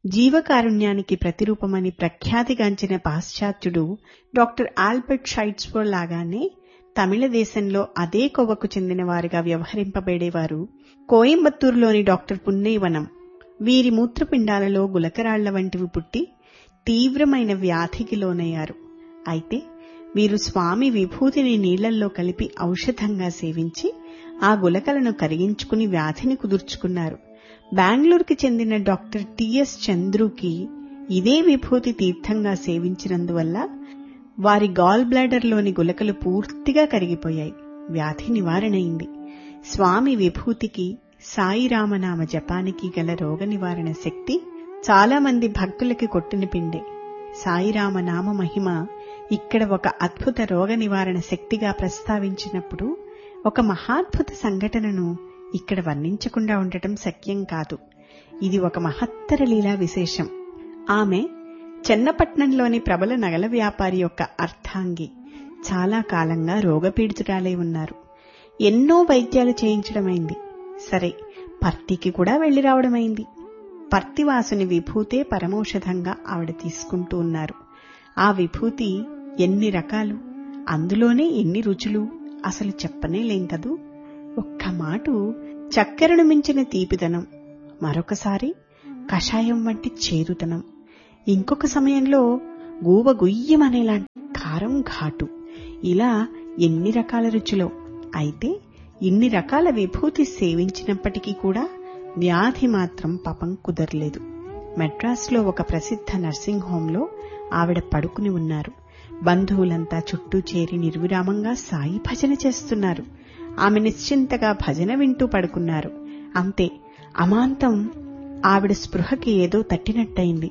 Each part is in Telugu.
జీవకారుణ్యానికి ప్రతిరూపమని ప్రఖ్యాతిగాంచిన పాశ్చాత్యుడు డాక్టర్ ఆల్బర్ట్ షైట్స్వో లాగానే తమిళ దేశంలో అదే కొవ్వకు చెందిన వారిగా వ్యవహరింపబడేవారు కోయంబత్తూరులోని డాక్టర్ పున్నయ్యవనం వీరి మూత్రపిండాలలో గులకరాళ్ల వంటివి పుట్టి తీవ్రమైన వ్యాధికి లోనయ్యారు అయితే వీరు స్వామి విభూతిని నీళ్లల్లో కలిపి ఔషధంగా సేవించి ఆ గులకలను కరిగించుకుని వ్యాధిని కుదుర్చుకున్నారు బెంగళూరుకి చెందిన డాక్టర్ టిఎస్ చంద్రుకి ఇదే విభూతి తీర్థంగా సేవించినందువల్ల వారి గాల్ బ్లాడర్లోని గులకలు పూర్తిగా కరిగిపోయాయి వ్యాధి నివారణయింది స్వామి విభూతికి సాయిరామనామ జపానికి గల రోగ నివారణ శక్తి చాలా మంది భక్తులకి కొట్టిన పిండే సాయిరామ నామ మహిమ ఇక్కడ ఒక అద్భుత రోగ నివారణ శక్తిగా ప్రస్తావించినప్పుడు ఒక మహాద్భుత సంఘటనను ఇక్కడ వర్ణించకుండా ఉండటం శక్యం కాదు ఇది ఒక మహత్తర లీలా విశేషం ఆమె చెన్నపట్నంలోని ప్రబల నగల వ్యాపారి యొక్క అర్థాంగి చాలా కాలంగా రోగపీడితురాలై ఉన్నారు ఎన్నో వైద్యాలు చేయించడమైంది సరే పర్తికి కూడా వెళ్లి రావడమైంది పర్తివాసుని విభూతే పరమౌషధంగా ఆవిడ తీసుకుంటూ ఉన్నారు ఆ విభూతి ఎన్ని రకాలు అందులోనే ఎన్ని రుచులు అసలు చెప్పనే లేం కదూ ఒక్క మాటు చక్కెరను మించిన తీపిదనం మరొకసారి కషాయం వంటి చేదుతనం ఇంకొక సమయంలో గూవ గుయ్యమనేలాంటి కారం ఘాటు ఇలా ఎన్ని రకాల రుచులో అయితే ఇన్ని రకాల విభూతి సేవించినప్పటికీ కూడా వ్యాధి మాత్రం పాపం కుదరలేదు మెడ్రాస్లో ఒక ప్రసిద్ధ నర్సింగ్ హోంలో ఆవిడ పడుకుని ఉన్నారు బంధువులంతా చుట్టూ చేరి నిర్విరామంగా సాయి భజన చేస్తున్నారు ఆమె నిశ్చింతగా భజన వింటూ పడుకున్నారు అంతే అమాంతం ఆవిడ స్పృహకి ఏదో తట్టినట్టయింది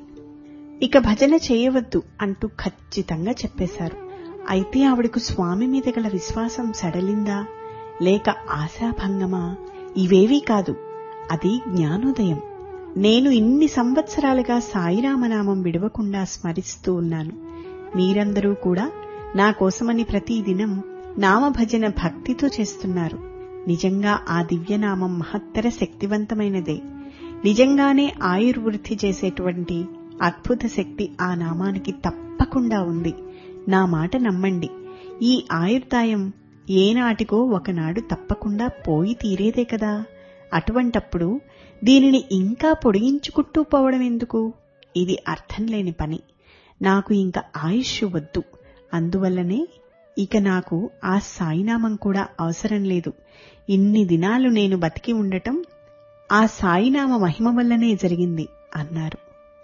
ఇక భజన చేయవద్దు అంటూ ఖచ్చితంగా చెప్పేశారు అయితే ఆవిడకు స్వామి మీద గల విశ్వాసం సడలిందా లేక ఆశాభంగమా ఇవేవీ కాదు అది జ్ఞానోదయం నేను ఇన్ని సంవత్సరాలుగా సాయిరామనామం విడవకుండా స్మరిస్తూ ఉన్నాను మీరందరూ కూడా నా కోసమని ప్రతిదినం నామభజన భక్తితో చేస్తున్నారు నిజంగా ఆ దివ్యనామం మహత్తర శక్తివంతమైనదే నిజంగానే ఆయుర్వృద్ధి చేసేటువంటి అద్భుత శక్తి ఆ నామానికి తప్పకుండా ఉంది నా మాట నమ్మండి ఈ ఆయుర్దాయం ఏనాటికో ఒకనాడు తప్పకుండా పోయి తీరేదే కదా అటువంటప్పుడు దీనిని ఇంకా పొడిగించుకుంటూ పోవడం ఎందుకు ఇది అర్థం లేని పని నాకు ఇంకా ఆయుష్ వద్దు అందువల్లనే ఇక నాకు ఆ సాయినామం కూడా అవసరం లేదు ఇన్ని దినాలు నేను బతికి ఉండటం ఆ సాయినామ మహిమ వల్లనే జరిగింది అన్నారు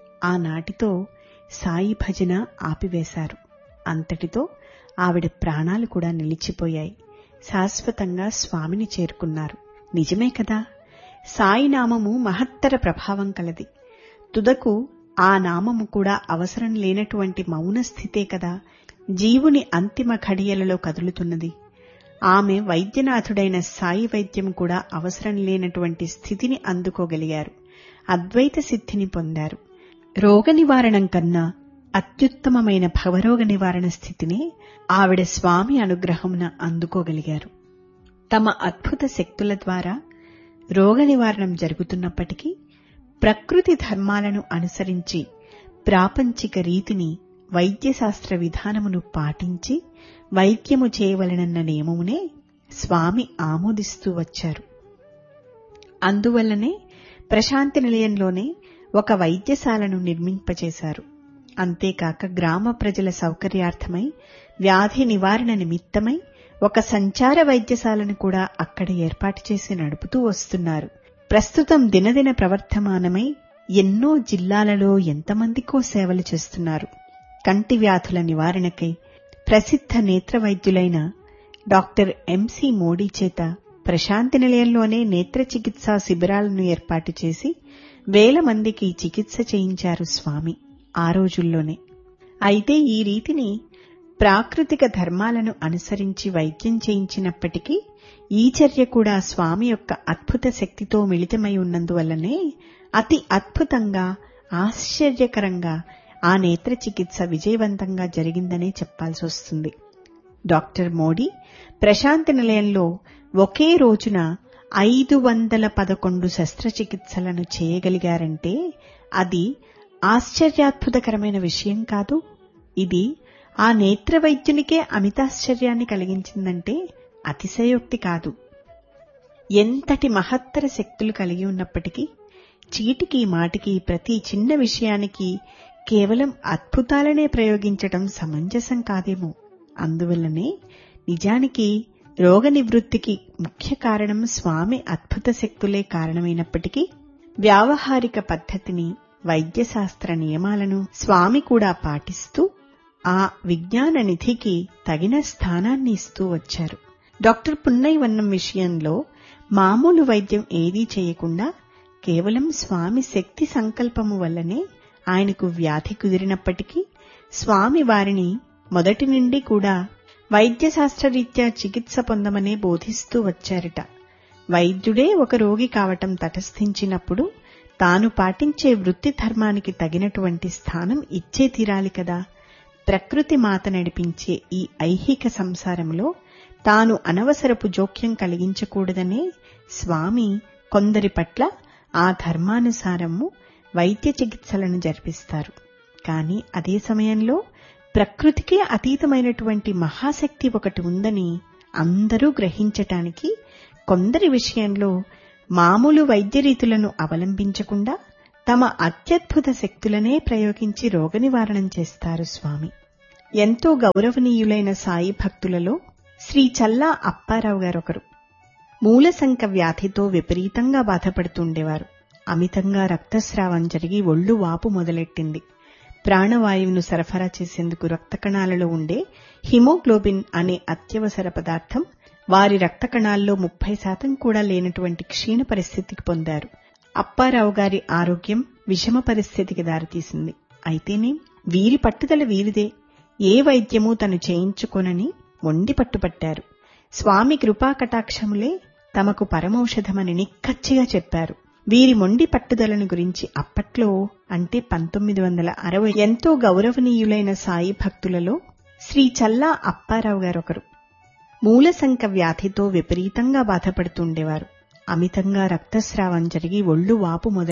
ఆనాటితో సాయి భజన ఆపివేశారు అంతటితో ఆవిడ ప్రాణాలు కూడా నిలిచిపోయాయి శాశ్వతంగా స్వామిని చేరుకున్నారు నిజమే కదా సాయి నామము మహత్తర ప్రభావం కలది తుదకు ఆ నామము కూడా అవసరం లేనటువంటి మౌన స్థితే కదా జీవుని అంతిమ ఘడియలలో కదులుతున్నది ఆమె వైద్యనాథుడైన సాయి వైద్యం కూడా అవసరం లేనటువంటి స్థితిని అందుకోగలిగారు అద్వైత సిద్ధిని పొందారు రోగ నివారణం కన్నా అత్యుత్తమమైన భవరోగ నివారణ స్థితిని ఆవిడ స్వామి అనుగ్రహమున అందుకోగలిగారు తమ అద్భుత శక్తుల ద్వారా రోగ నివారణం జరుగుతున్నప్పటికీ ప్రకృతి ధర్మాలను అనుసరించి ప్రాపంచిక రీతిని వైద్యశాస్త్ర విధానమును పాటించి వైద్యము చేయవలనన్న నియమమునే స్వామి ఆమోదిస్తూ వచ్చారు అందువల్లనే ప్రశాంతి నిలయంలోనే ఒక వైద్యశాలను నిర్మింపచేశారు అంతేకాక గ్రామ ప్రజల సౌకర్యార్థమై వ్యాధి నివారణ నిమిత్తమై ఒక సంచార వైద్యశాలను కూడా అక్కడ ఏర్పాటు చేసి నడుపుతూ వస్తున్నారు ప్రస్తుతం దినదిన ప్రవర్తమానమై ఎన్నో జిల్లాలలో ఎంతమందికో సేవలు చేస్తున్నారు కంటి వ్యాధుల నివారణకై ప్రసిద్ధ నేత్ర వైద్యులైన డాక్టర్ ఎంసి మోడీ చేత ప్రశాంతి నిలయంలోనే నేత్ర చికిత్సా శిబిరాలను ఏర్పాటు చేసి వేల మందికి చికిత్స చేయించారు స్వామి ఆ రోజుల్లోనే అయితే ఈ రీతిని ప్రాకృతిక ధర్మాలను అనుసరించి వైద్యం చేయించినప్పటికీ ఈ చర్య కూడా స్వామి యొక్క అద్భుత శక్తితో మిళితమై ఉన్నందువల్లనే అతి అద్భుతంగా ఆశ్చర్యకరంగా ఆ నేత్ర చికిత్స విజయవంతంగా జరిగిందనే చెప్పాల్సి వస్తుంది డాక్టర్ మోడీ ప్రశాంతి నిలయంలో ఒకే రోజున ఐదు వందల పదకొండు శస్త్రచికిత్సలను చేయగలిగారంటే అది ఆశ్చర్యాద్భుతకరమైన విషయం కాదు ఇది ఆ నేత్ర వైద్యునికే అమితాశ్చర్యాన్ని కలిగించిందంటే అతిశయోక్తి కాదు ఎంతటి మహత్తర శక్తులు కలిగి ఉన్నప్పటికీ చీటికి మాటికి ప్రతి చిన్న విషయానికి కేవలం అద్భుతాలనే ప్రయోగించటం సమంజసం కాదేమో అందువల్లనే నిజానికి రోగ నివృత్తికి ముఖ్య కారణం స్వామి అద్భుత శక్తులే కారణమైనప్పటికీ వ్యావహారిక పద్ధతిని వైద్యశాస్త్ర నియమాలను స్వామి కూడా పాటిస్తూ ఆ విజ్ఞాన నిధికి తగిన స్థానాన్ని ఇస్తూ వచ్చారు డాక్టర్ పున్నయ్యవన్నం విషయంలో మామూలు వైద్యం ఏదీ చేయకుండా కేవలం స్వామి శక్తి సంకల్పము వల్లనే ఆయనకు వ్యాధి కుదిరినప్పటికీ స్వామి వారిని మొదటి నుండి కూడా వైద్యశాస్త్రరీత్యా చికిత్స పొందమనే బోధిస్తూ వచ్చారట వైద్యుడే ఒక రోగి కావటం తటస్థించినప్పుడు తాను పాటించే వృత్తి ధర్మానికి తగినటువంటి స్థానం ఇచ్చే తీరాలి కదా ప్రకృతి మాత నడిపించే ఈ ఐహిక సంసారంలో తాను అనవసరపు జోక్యం కలిగించకూడదనే స్వామి కొందరి పట్ల ఆ ధర్మానుసారము వైద్య చికిత్సలను జరిపిస్తారు కాని అదే సమయంలో ప్రకృతికే అతీతమైనటువంటి మహాశక్తి ఒకటి ఉందని అందరూ గ్రహించటానికి కొందరి విషయంలో మామూలు వైద్య రీతులను అవలంబించకుండా తమ అత్యద్భుత శక్తులనే ప్రయోగించి రోగ నివారణం చేస్తారు స్వామి ఎంతో గౌరవనీయులైన సాయి భక్తులలో శ్రీ చల్లా అప్పారావు గారొకరు మూలసంక వ్యాధితో విపరీతంగా బాధపడుతుండేవారు అమితంగా రక్తస్రావం జరిగి ఒళ్ళు వాపు మొదలెట్టింది ప్రాణవాయువును సరఫరా చేసేందుకు రక్త కణాలలో ఉండే హిమోగ్లోబిన్ అనే అత్యవసర పదార్థం వారి రక్త కణాల్లో ముప్పై శాతం కూడా లేనటువంటి క్షీణ పరిస్థితికి పొందారు అప్పారావు గారి ఆరోగ్యం విషమ పరిస్థితికి దారితీసింది అయితేనే వీరి పట్టుదల వీరిదే ఏ వైద్యమూ తను చేయించుకోనని మొండి పట్టుపట్టారు స్వామి కృపా కటాక్షములే తమకు పరమౌషధమని నిక్కచ్చిగా చెప్పారు వీరి మొండి పట్టుదలను గురించి అప్పట్లో అంటే పంతొమ్మిది వందల అరవై ఎంతో గౌరవనీయులైన సాయి భక్తులలో శ్రీ చల్లా అప్పారావు గారొకరు మూలసంక వ్యాధితో విపరీతంగా బాధపడుతుండేవారు అమితంగా రక్తస్రావం జరిగి ఒళ్ళు వాపు మొదలు